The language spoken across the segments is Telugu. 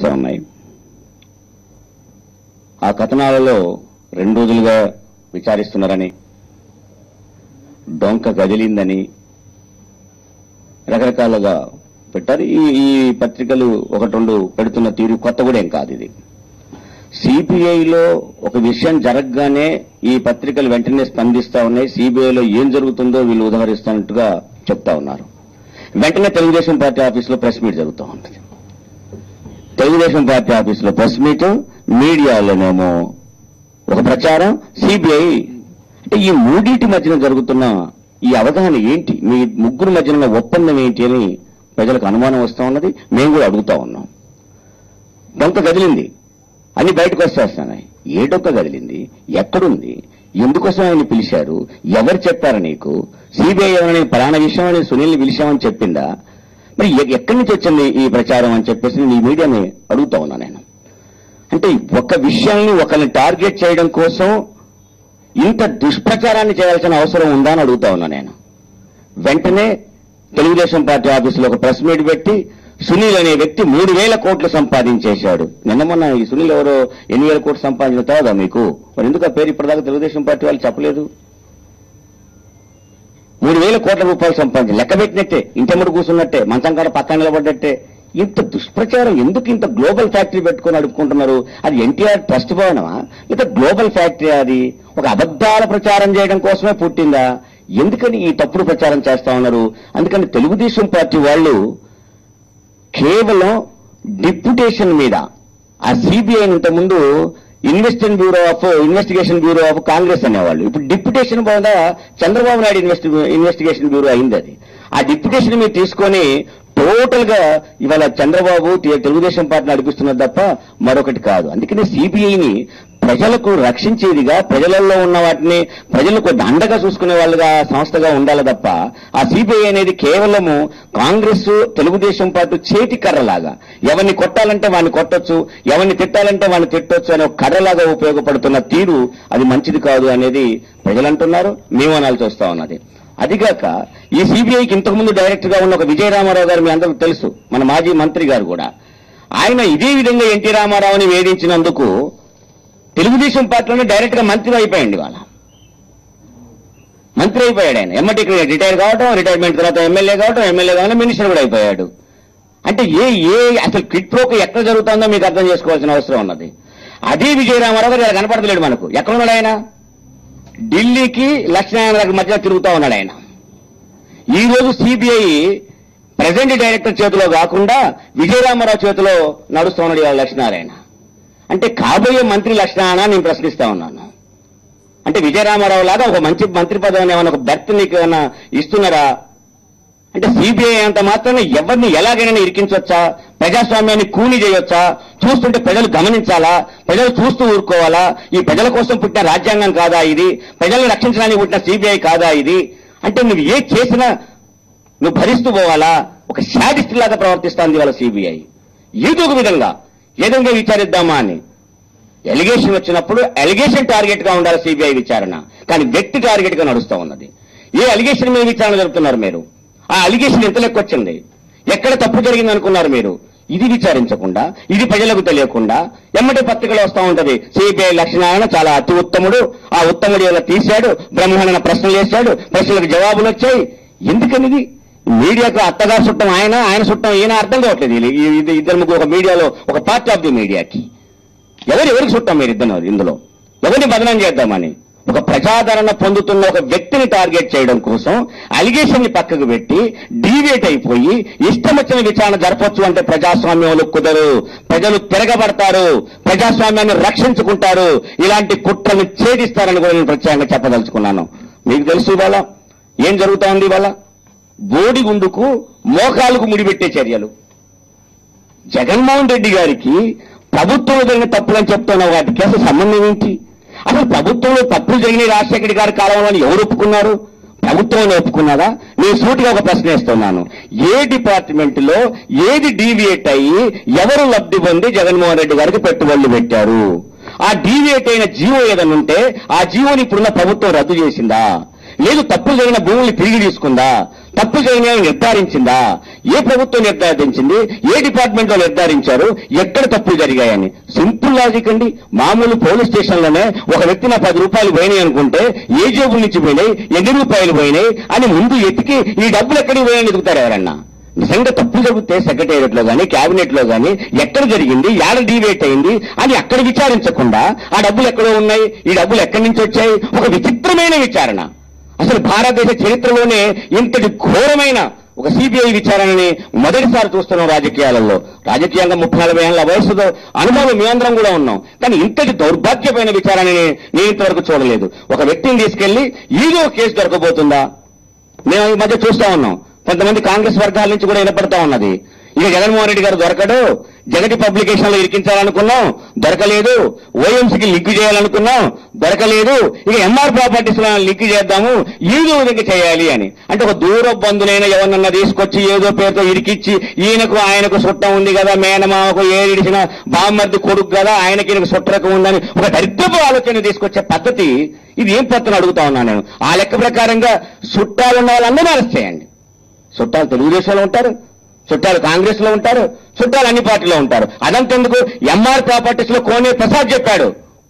వస్తూ ఉన్నాయి ఆ కథనాలలో రెండు రోజులుగా విచారిస్తున్నారని డొంక కదిలిందని రకరకాలుగా పెట్టారు ఈ ఈ పత్రికలు ఒకటి రెండు పెడుతున్న తీరు కొత్త కూడా ఏం కాదు ఇది సిబిఐలో ఒక విషయం జరగగానే ఈ పత్రికలు వెంటనే స్పందిస్తా ఉన్నాయి సిబిఐలో ఏం జరుగుతుందో వీళ్ళు ఉదాహరిస్తున్నట్టుగా చెప్తా ఉన్నారు వెంటనే తెలుగుదేశం పార్టీ ఆఫీసులో ప్రెస్ మీట్ జరుగుతూ ఉంటుంది తెలుగుదేశం పార్టీ ఆఫీసులో ప్రెస్ మీట్ మీడియాలోనేమో ఒక ప్రచారం సిబిఐ అంటే ఈ మూడింటి మధ్యన జరుగుతున్న ఈ అవగాహన ఏంటి మీ ముగ్గురు మధ్యన ఉన్న ఒప్పందం ఏంటి అని ప్రజలకు అనుమానం వస్తా ఉన్నది మేము కూడా అడుగుతా ఉన్నాం డొంక కదిలింది అన్ని బయటకు వచ్చేస్తున్నాయి ఏ డొంక కదిలింది ఎక్కడుంది ఎందుకోసం ఆయన పిలిచారు ఎవరు చెప్పారు నీకు సిబిఐ ఎవరైనా పలానా విషయం అని సునీల్ని పిలిచామని చెప్పిందా మరి ఎ- ఎక్కడి నుంచి వచ్చింది ఈ ప్రచారం అని చెప్పేసి నేను ఈ మీడియాని అడుగుతా ఉన్నా నేను అంటే ఒక విషయాన్ని ఒకరిని టార్గెట్ చేయడం కోసం ఇంత దుష్ప్రచారాన్ని చేయాల్సిన అవసరం ఉందా అని అడుగుతా ఉన్నా నేను వెంటనే తెలుగుదేశం పార్టీ ఆఫీసులో ఒక ప్రెస్ మీట్ పెట్టి సునీల్ అనే వ్యక్తి మూడు వేల కోట్లు సంపాదించేశాడు నిన్న మొన్న ఈ సునీల్ ఎవరో ఎన్ని వేల కోట్లు సంపాదించిన తర్వాత మీకు మరి ఎందుకు ఆ పేరు ఇప్పటిదాకా తెలుగుదేశం పార్టీ వాళ్ళు చెప్పలేదు మూడు వేల కోట్ల రూపాయలు సంపాదించి లెక్క పెట్టినట్టే ఇంటెమ్మడి కూర్చున్నట్టే మంచం కాడ పక్కన నిలబడ్డట్టే ఇంత దుష్ప్రచారం ఎందుకు ఇంత గ్లోబల్ ఫ్యాక్టరీ పెట్టుకొని అడుక్కుంటున్నారు అది ఎన్టీఆర్ ట్రస్ట్ భవనమా ఇంత గ్లోబల్ ఫ్యాక్టరీ అది ఒక అబద్ధాల ప్రచారం చేయడం కోసమే పుట్టిందా ఎందుకని ఈ తప్పుడు ప్రచారం చేస్తా ఉన్నారు అందుకని తెలుగుదేశం పార్టీ వాళ్ళు కేవలం డిప్యుటేషన్ మీద ఆ సిబిఐ ఇంతకుముందు investing bureau of investigation bureau of Congress అనేవాళ్ళు ఇప్పుడు డిప్యుటేషన్ మీద చంద్రబాబు నాయుడు ఇన్వెస్టి ఇన్వెస్టిగేషన్ బ్యూరో అయింది అది ఆ డిప్యుటేషన్ మీరు తీసుకొని టోటల్ గా ఇవాళ చంద్రబాబు తే- తెలుగుదేశం పార్టీ నడిపిస్తున్నది తప్ప మరొకటి కాదు అందుకనే సిబిఐని ప్రజలకు రక్షించేదిగా ప్రజలలో ఉన్న వాటిని ప్రజలకు అండగా చూసుకునే వాళ్ళుగా సంస్థగా ఉండాలి తప్ప ఆ సిబిఐ అనేది కేవలము కాంగ్రెస్ తెలుగుదేశం పార్టీ చేతి కర్రలాగా ఎవరిని కొట్టాలంటే వాడిని కొట్టొచ్చు ఎవరిని తిట్టాలంటే వాడిని తిట్టొచ్చు అనే ఒక కర్రలాగా ఉపయోగపడుతున్న తీరు అది మంచిది కాదు అనేది ప్రజలు అంటున్నారు మేము అనాల్సి వస్తా ఉన్నది అదిగాక ఈ సిబిఐకి ఇంతకుముందు డైరెక్టర్ గా ఉన్న ఒక విజయ రామారావు గారు మీ అందరికీ తెలుసు మన మాజీ మంత్రి గారు కూడా ఆయన ఇదే విధంగా ఎన్టీ రామారావుని వేధించినందుకు తెలుగుదేశం పార్టీలోనే డైరెక్ట్ గా మంత్రి అయిపోయింది వాళ్ళ మంత్రి అయిపోయాడు ఆయన ఎమ్మటి రిటైర్ కావటం రిటైర్మెంట్ తర్వాత ఎమ్మెల్యే కావటం ఎమ్మెల్యే కావడం మినిస్టర్ కూడా అయిపోయాడు అంటే ఏ ఏ అసలు క్విట్ ప్రోకు ఎక్కడ జరుగుతుందో మీకు అర్థం చేసుకోవాల్సిన అవసరం ఉన్నది అదే విజయ రామారావు గారు ఇలా కనపడతలేడు మనకు ఎక్కడ ఉన్నాడు ఆయన ఢిల్లీకి లక్ష్మీనారాయణ మధ్య తిరుగుతా ఉన్నాడు ఆయన ఈ రోజు సిబిఐ ప్రెసిడెంట్ డైరెక్టర్ చేతిలో కాకుండా విజయరామారావు చేతిలో నడుస్తూ ఉన్నాడు ఇవాళ లక్ష్మీనారాయణ అంటే కాబోయే మంత్రి లక్ష్మీనారాయణ నేను ప్రశ్నిస్తా ఉన్నాను అంటే విజయరామారావు లాగా ఒక మంచి మంత్రి పదవిని ఏమైనా ఒక బెర్త్ నీకు ఏమైనా ఇస్తున్నారా అంటే సిబిఐ అంత మాత్రాన ఎవరిని ఎలాగైనా ఇరికించవచ్చా ప్రజాస్వామ్యాన్ని కూని చేయొచ్చా చూస్తుంటే ప్రజలు గమనించాలా ప్రజలు చూస్తూ ఊరుకోవాలా ఈ ప్రజల కోసం పుట్టిన రాజ్యాంగం కాదా ఇది ప్రజలను రక్షించడానికి పుట్టిన సిబిఐ కాదా ఇది అంటే నువ్వు ఏ చేసినా నువ్వు భరిస్తూ పోవాలా ఒక శాడిస్ట్ లాగా ప్రవర్తిస్తాంది వాళ్ళ సిబిఐ ఏదో ఒక విధంగా ఏ విధంగా విచారిద్దామా అని ఎలిగేషన్ వచ్చినప్పుడు ఎలిగేషన్ టార్గెట్ గా ఉండాలి సిబిఐ విచారణ కానీ వ్యక్తి టార్గెట్ గా నడుస్తూ ఉన్నది ఏ అలిగేషన్ మీద విచారణ జరుపుతున్నారు మీరు ఆ అలిగేషన్ ఎంత లెక్క వచ్చింది ఎక్కడ తప్పు జరిగింది అనుకున్నారు మీరు ఇది విచారించకుండా ఇది ప్రజలకు తెలియకుండా ఎమ్మటి పత్రికలు వస్తూ ఉంటది సిబిఐ లక్ష్మీనారాయణ చాలా అతి ఉత్తముడు ఆ ఉత్తముడు ఇలా తీశాడు బ్రహ్మాండమైన ప్రశ్నలు వేశాడు ప్రశ్నలకు జవాబులు వచ్చాయి ఎందుకనిది మీడియాకు అత్తగారు చుట్టం ఆయన ఆయన చుట్టం ఈయన అర్థం కావట్లేదు ఇది- ఇది ఇద్దరు ముగ్గురు ఒక మీడియాలో ఒక పార్ట్ ఆఫ్ ది మీడియాకి ఎవరు ఎవరికి చుట్టాం మీరు ఇద్దరు ఇందులో ఎవరిని బదనం చేద్దామని ఒక ప్రజాదరణ పొందుతున్న ఒక వ్యక్తిని టార్గెట్ చేయడం కోసం అలిగేషన్ ని పక్కకు పెట్టి డీవియేట్ అయిపోయి ఇష్టం వచ్చిన విచారణ జరపొచ్చు అంటే ప్రజాస్వామ్యంలో కుదరు ప్రజలు తిరగబడతారు ప్రజాస్వామ్యాన్ని రక్షించుకుంటారు ఇలాంటి కుట్రను ఛేదిస్తారని కూడా నేను ప్రత్యేకంగా చెప్పదలుచుకున్నాను మీకు తెలుసు ఇవాళ ఏం జరుగుతా ఉంది ఇవాళ బోడిగుండుకు మోకాలకు ముడిపెట్టే చర్యలు జగన్మోహన్ రెడ్డి గారికి ప్రభుత్వంలో జరిగిన తప్పులని చెప్తున్న వాటికి అసలు సంబంధం ఏంటి అసలు ప్రభుత్వంలో తప్పులు జరిగిన రాజశేఖర గారి కాలంలో అని ఎవరు ఒప్పుకున్నారు ప్రభుత్వంలో ఒప్పుకున్నదా నేను సూటిగా ఒక ప్రశ్న వేస్తున్నాను ఏ డిపార్ట్మెంట్ లో ఏది డీవియేట్ అయ్యి ఎవరు లబ్ధి పొంది జగన్మోహన్ రెడ్డి గారికి పెట్టుబడులు పెట్టారు ఆ డీవియేట్ అయిన జీవో ఏదైనా ఉంటే ఆ జీవోని ఇప్పుడున్న ప్రభుత్వం రద్దు చేసిందా లేదు తప్పులు జరిగిన భూముల్ని తిరిగి తీసుకుందా తప్పులు జరిగిన నిర్ధారించిందా ఏ ప్రభుత్వం నిర్ధారించింది ఏ డిపార్ట్మెంట్ లో నిర్ధారించారు ఎక్కడ తప్పులు జరిగాయని సింపుల్ లాజిక్ అండి మామూలు పోలీస్ స్టేషన్లోనే ఒక వ్యక్తి నా పది రూపాయలు పోయినాయి అనుకుంటే ఏ జేబుల నుంచి పోయినాయి ఎన్ని రూపాయలు పోయినాయి అని ముందు ఎతికి ఈ డబ్బులు ఎక్కడికి పోయాయని ఎదుగుతారు ఎవరన్నా నిజంగా తప్పులు జరిగితే సెక్రటేరియట్ లో గానీ కేబినెట్ లో గానీ ఎక్కడ జరిగింది ఏడ డీవేట్ అయింది అని అక్కడ విచారించకుండా ఆ డబ్బులు ఎక్కడో ఉన్నాయి ఈ డబ్బులు ఎక్కడి నుంచి వచ్చాయి ఒక విచిత్రమైన విచారణ అసలు భారతదేశ చరిత్రలోనే ఇంతటి ఘోరమైన ఒక సిబిఐ విచారణని మొదటిసారి చూస్తున్నాం రాజకీయాలలో రాజకీయంగా ముప్పై నలభై ఏళ్ల వయసుతో అనుభవం మేమందరం కూడా ఉన్నాం కానీ ఇంతటి దౌర్భాగ్యమైన విచారణని నేను ఇంతవరకు చూడలేదు ఒక వ్యక్తిని తీసుకెళ్లి ఈదో కేసు దొరకబోతుందా మేము ఈ మధ్య చూస్తా ఉన్నాం కొంతమంది కాంగ్రెస్ వర్గాల నుంచి కూడా వినపడతా ఉన్నది ఇక జగన్మోహన్ రెడ్డి గారు దొరకడు జగతి పబ్లికేషన్ లో ఇరికించాలనుకున్నాం దొరకలేదు ఓఎంసీకి లింక్ చేయాలనుకున్నాం దొరకలేదు ఇక ఎంఆర్ ప్రాపర్టీస్ లో లింక్ చేద్దాము ఏదో విధంగా చేయాలి అని అంటే ఒక దూర బంధునైనా ఎవరినన్నా తీసుకొచ్చి ఏదో పేరుతో ఇరికిచ్చి ఈయనకు ఆయనకు సుట్టం ఉంది కదా మేనమామకు ఏడిచిన బామ్మర్ది కొడుకు కదా ఆయనకి ఈయనకు సుట్టరకం ఉందని ఒక దరిద్రపు ఆలోచన తీసుకొచ్చే పద్ధతి ఇది ఏం పద్ధతిని అడుగుతా ఉన్నాను నేను ఆ లెక్క ప్రకారంగా చుట్టాలు ఉన్న వాళ్ళందరూ అరెస్ట్ చేయండి చుట్టాలు తెలుగుదేశంలో ఉంటారు చుట్టాలు కాంగ్రెస్ లో ఉంటారు చుట్టాలు అన్ని పార్టీలో ఉంటారు అదంతెందుకు ఎంఆర్ ప్రాపర్టీస్ లో కోనే ప్రసాద్ చెప్పాడు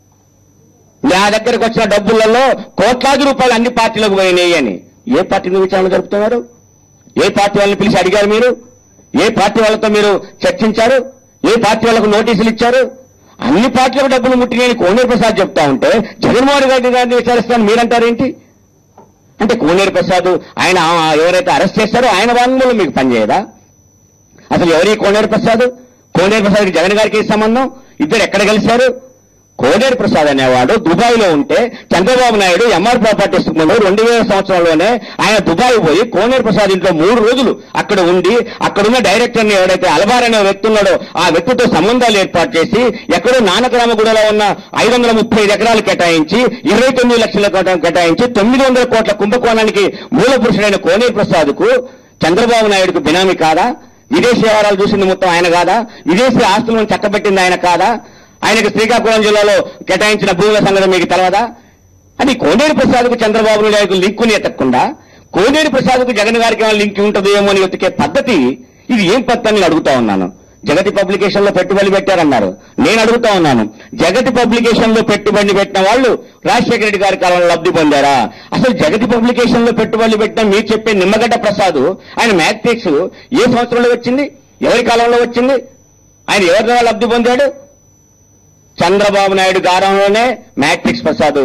నా దగ్గరకు వచ్చిన డబ్బులలో కోట్లాది రూపాయలు అన్ని పార్టీలకు పోయినాయి అని ఏ పార్టీ మీద విచారణ జరుపుతున్నారు ఏ పార్టీ వాళ్ళని పిలిచి అడిగారు మీరు ఏ పార్టీ వాళ్ళతో మీరు చర్చించారు ఏ పార్టీ వాళ్ళకు నోటీసులు ఇచ్చారు అన్ని పార్టీలకు డబ్బులు ముట్టినాయని కోనేరు ప్రసాద్ చెప్తా ఉంటే జగన్మోహన్ రెడ్డి గారిని విచారిస్తాను మీరంటారేంటి అంటే కోనేరు ప్రసాద్ ఆయన ఆ- ఎవరైతే అరెస్ట్ చేస్తారో ఆయన వాంగ్మూలం మీకు పనిచేయదా అసలు ఎవరి కోనేరు ప్రసాద్ కోనేరు ప్రసాద్కి జగన్ గారికి ఏ సంబంధం ఇద్దరు ఎక్కడ కలిశారు కోనేరు ప్రసాద్ అనేవాడు దుబాయ్ లో ఉంటే చంద్రబాబు నాయుడు ఎంఆర్ ప్రాపర్టీస్ ముందు రెండు వేల సంవత్సరంలోనే ఆయన దుబాయ్ పోయి కోనేరు ప్రసాద్ ఇంట్లో మూడు రోజులు అక్కడ ఉండి అక్కడున్న డైరెక్టర్ ని ఎవరైతే అలబార్ అనే వ్యక్తి ఉన్నాడో ఆ వ్యక్తితో సంబంధాలు ఏర్పాటు చేసి ఎక్కడో నానకరామగూడలో ఉన్న ఐదు వందల ముప్పై ఐదు ఎకరాలు కేటాయించి ఇరవై తొమ్మిది లక్షల కోట్ల కేటాయించి తొమ్మిది వందల కోట్ల కుంభకోణానికి మూల పురుషుడైన కోనేరు ప్రసాద్ కు చంద్రబాబు నాయుడుకు బినామీ కాదా విదేశీ వ్యవహారాలు చూసింది మొత్తం ఆయన కాదా విదేశీ ఆస్తులను చక్కబెట్టింది ఆయన కాదా ఆయనకు శ్రీకాకుళం జిల్లాలో కేటాయించిన భూముల సంగతి మీకు తెలవదా అది కోనేరు ప్రసాద్కు చంద్రబాబు నాయుడు లింకుని ఎత్తకుండా కోనేరు ప్రసాద్కు జగన్ గారికి ఏమైనా లింక్ ఉంటుందేమో అని వెతికే పద్ధతి ఇది ఏం పద్ధతి అని నేను అడుగుతా ఉన్నాను జగతి పబ్లికేషన్ లో పెట్టుబడి పెట్టారన్నారు నేను అడుగుతా ఉన్నాను జగతి పబ్లికేషన్ లో పెట్టుబడి పెట్టిన వాళ్ళు రాజశేఖర రెడ్డి గారి కాలంలో లబ్ధి పొందారా అసలు జగతి పబ్లికేషన్ లో పెట్టుబడులు పెట్టిన మీరు చెప్పే నిమ్మగడ్డ ప్రసాద్ ఆయన మ్యాథ్రిక్స్ ఏ సంవత్సరంలో వచ్చింది ఎవరి కాలంలో వచ్చింది ఆయన ఎవరి ద్వారా లబ్ధి పొందాడు చంద్రబాబు నాయుడు కాలంలోనే మ్యాట్రిక్స్ ప్రసాద్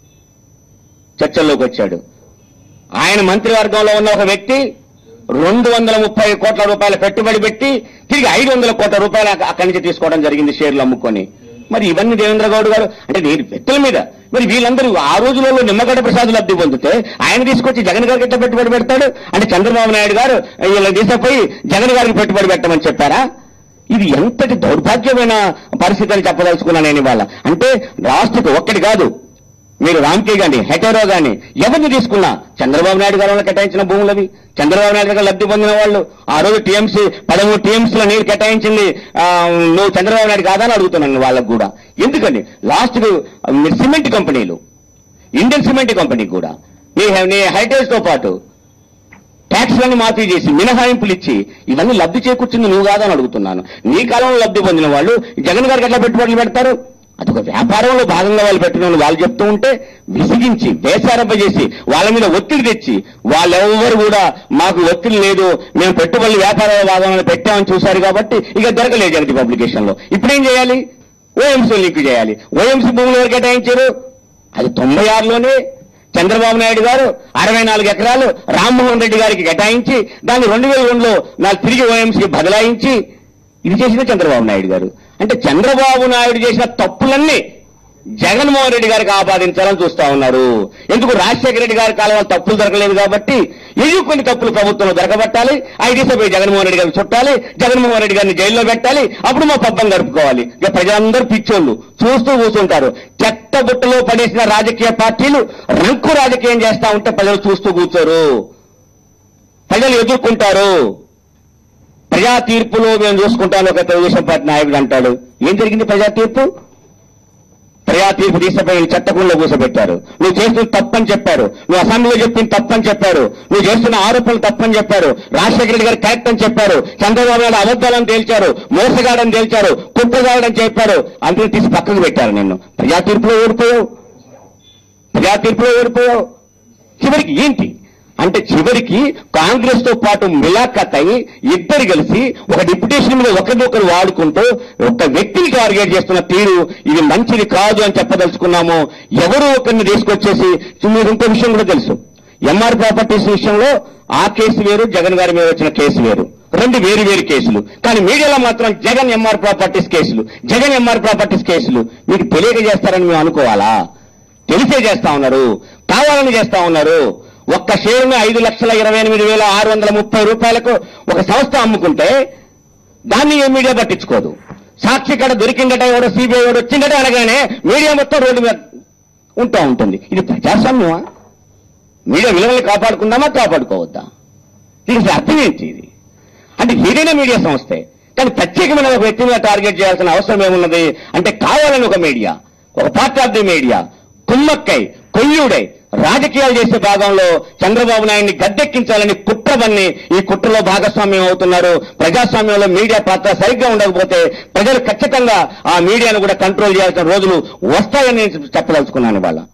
చర్చల్లోకి వచ్చాడు ఆయన మంత్రివర్గంలో ఉన్న ఒక వ్యక్తి రెండు వందల ముప్పై కోట్ల రూపాయల పెట్టుబడి పెట్టి తిరిగి ఐదు వందల కోట్ల రూపాయలు అక్క- అక్కడి నుంచి తీసుకోవడం జరిగింది షేర్లు అమ్ముకొని మరి ఇవన్నీ దేవేంద్ర గౌడ్ గారు అంటే నేను వ్యక్తుల మీద మరి వీళ్ళందరూ ఆ రోజులలో నిమ్మగడ్డ ప్రసాద్ లబ్ధి పొందితే ఆయన తీసుకొచ్చి జగన్ గారికి ఎట్లా పెట్టుబడి పెడతాడు అంటే చంద్రబాబు నాయుడు గారు వీళ్ళ తీసుకుపోయి జగన్ గారికి పెట్టుబడి పెట్టమని చెప్పారా ఇది ఎంతటి దౌర్భాగ్యమైన పరిస్థితి అని చెప్పదలుచుకున్నాను నేను ఇవాళ అంటే రాష్ట్రకు ఒక్కటి కాదు మీరు రామ్కే గాని హెటరో గాని ఎవరిని తీసుకున్నా చంద్రబాబు నాయుడు గారు వాళ్ళకి కేటాయించిన భూములవి చంద్రబాబు నాయుడు గారు లబ్ధి పొందిన వాళ్ళు ఆ రోజు టీఎంసీ పదమూడు టీఎంసీ లో నీరు కేటాయించింది ఆ, నువ్వు చంద్రబాబు నాయుడు కాదని అడుగుతున్నాను వాళ్ళకు కూడా ఎందుకని లాస్ట్ మీరు సిమెంట్ కంపెనీలు ఇండియన్ సిమెంట్ కంపెనీ కూడా నీ నీ హైటేజ్ తో పాటు ట్యాక్స్లను మాఫీ చేసి మినహాయింపులు ఇచ్చి ఇవన్నీ లబ్ధి చేకూర్చింది నువ్వు కాదని అడుగుతున్నాను నీ కాలంలో లబ్ధి పొందిన వాళ్ళు జగన్ గారికి ఎట్లా పెట్టుబడులు పెడతారు అదొక వ్యాపారంలో భాగంగా వాళ్ళు పెట్టిన వాళ్ళు చెప్తూ ఉంటే విసిగించి చేసి వాళ్ళ మీద ఒత్తిడి తెచ్చి వాళ్ళెవరు కూడా మాకు ఒత్తిడి లేదు మేము పెట్టుబడులు వ్యాపార భాగంలో పెట్టామని చూశారు కాబట్టి ఇక దొరకలేదు జగతి పబ్లికేషన్ లో ఇప్పుడేం చేయాలి ఓఎంసీ లింక్ చేయాలి ఓఎంసీ భూములు ఎవరు కేటాయించారు అది తొంభై ఆరులోనే చంద్రబాబు నాయుడు గారు అరవై నాలుగు ఎకరాలు రామ్మోహన్ రెడ్డి గారికి కేటాయించి దాన్ని రెండు వేల రెండులో నాకు తిరిగి ఓఎంసీ బదలాయించి ఇది చేసిన చంద్రబాబు నాయుడు గారు అంటే చంద్రబాబు నాయుడు చేసిన తప్పులన్నీ జగన్మోహన్ రెడ్డి గారికి ఆపాదించాలని చూస్తా ఉన్నారు ఎందుకు రాజశేఖర రెడ్డి గారి కాలంలో తప్పులు దొరకలేదు కాబట్టి ఏదో కొన్ని తప్పులు ప్రభుత్వంలో దొరకబట్టాలి అవి తీసుకుపోయి జగన్మోహన్ రెడ్డి గారిని చుట్టాలి జగన్మోహన్ రెడ్డి గారిని జైల్లో పెట్టాలి అప్పుడు మా పబ్బం గడుపుకోవాలి ఇక ప్రజలందరూ పిచ్చోళ్ళు చూస్తూ కూర్చుంటారు చెత్త బుట్టలో పడేసిన రాజకీయ పార్టీలు రంకు రాజకీయం చేస్తా ఉంటే ప్రజలు చూస్తూ కూర్చోరు ప్రజలు ఎదుర్కొంటారు ప్రజా తీర్పులో మేము చూసుకుంటాను ఒక తెలుగుదేశం పార్టీ నాయకుడు అంటాడు ఏం జరిగింది ప్రజా తీర్పు ప్రజా తీర్పు తీసుకుపోయిన చట్టకుంలో కూర్చోబెట్టారు నువ్వు చేస్తున్న తప్పని చెప్పారు నువ్వు అసెంబ్లీలో చెప్పింది తప్పని చెప్పారు నువ్వు చేస్తున్న ఆరోపణలు తప్పని చెప్పారు రాజశేఖర రెడ్డి గారు కరెక్ట్ అని చెప్పారు చంద్రబాబు నాయుడు అబద్ధాలని తేల్చారు మోసగాడని తేల్చారు కుట్రగాడని చెప్పారు అందుకని తీసి పక్కకు పెట్టారు నిన్ను ప్రజా తీర్పులో ఓడిపోయావు ప్రజా తీర్పులో ఓడిపోయావు చివరికి ఏంటి అంటే చివరికి కాంగ్రెస్ తో పాటు మిలాఖత్ అయి ఇద్దరు కలిసి ఒక డిప్యుటేషన్ మీద ఒకరినొకరు వాడుకుంటూ ఒక వ్యక్తిని టార్గెట్ చేస్తున్న తీరు ఇది మంచిది కాదు అని చెప్పదలుచుకున్నాము ఎవరు ఒకరిని తీసుకొచ్చేసి మీరు ఇంకో విషయం కూడా తెలుసు ఎంఆర్ ప్రాపర్టీస్ విషయంలో ఆ కేసు వేరు జగన్ గారి మీద వచ్చిన కేసు వేరు రెండు వేరు వేరు కేసులు కానీ మీడియాలో మాత్రం జగన్ ఎంఆర్ ప్రాపర్టీస్ కేసులు జగన్ ఎంఆర్ ప్రాపర్టీస్ కేసులు మీకు తెలియక చేస్తారని మేము అనుకోవాలా తెలిసే చేస్తా ఉన్నారు కావాలని చేస్తా ఉన్నారు ఒక్క షేరుని ఐదు లక్షల ఇరవై ఎనిమిది వేల ఆరు వందల ముప్పై రూపాయలకు ఒక సంస్థ అమ్ముకుంటే దాన్ని ఏ మీడియా పట్టించుకోదు సాక్షి కాడ దొరికిందట ఎవడో సిబిఐ వాడు వచ్చిందట అనగానే మీడియా మొత్తం రోడ్డు మీద ఉంటా ఉంటుంది ఇది ప్రజాస్వామ్యమా మీడియా విలువల్ని కాపాడుకుందామా కాపాడుకోవద్దా దీనికి అర్థం ఏంటి ఇది అంటే ఏదైనా మీడియా సంస్థే కానీ ప్రత్యేకమైన ఒక వ్యక్తి మీద టార్గెట్ చేయాల్సిన అవసరం ఏమున్నది అంటే కావాలని ఒక మీడియా ఒక పార్ట్ ఆఫ్ ది మీడియా కుమ్మక్కై కొయ్యుడై రాజకీయాలు చేసే భాగంలో చంద్రబాబు నాయుడిని గద్దెక్కించాలని కుట్రవన్నీ ఈ కుట్రలో భాగస్వామ్యం అవుతున్నారు ప్రజాస్వామ్యంలో మీడియా పాత్ర సరిగ్గా ఉండకపోతే ప్రజలు ఖచ్చితంగా ఆ మీడియాను కూడా కంట్రోల్ చేయాల్సిన రోజులు వస్తాయని నేను చెప్పదలుచుకున్నాను వాళ్ళ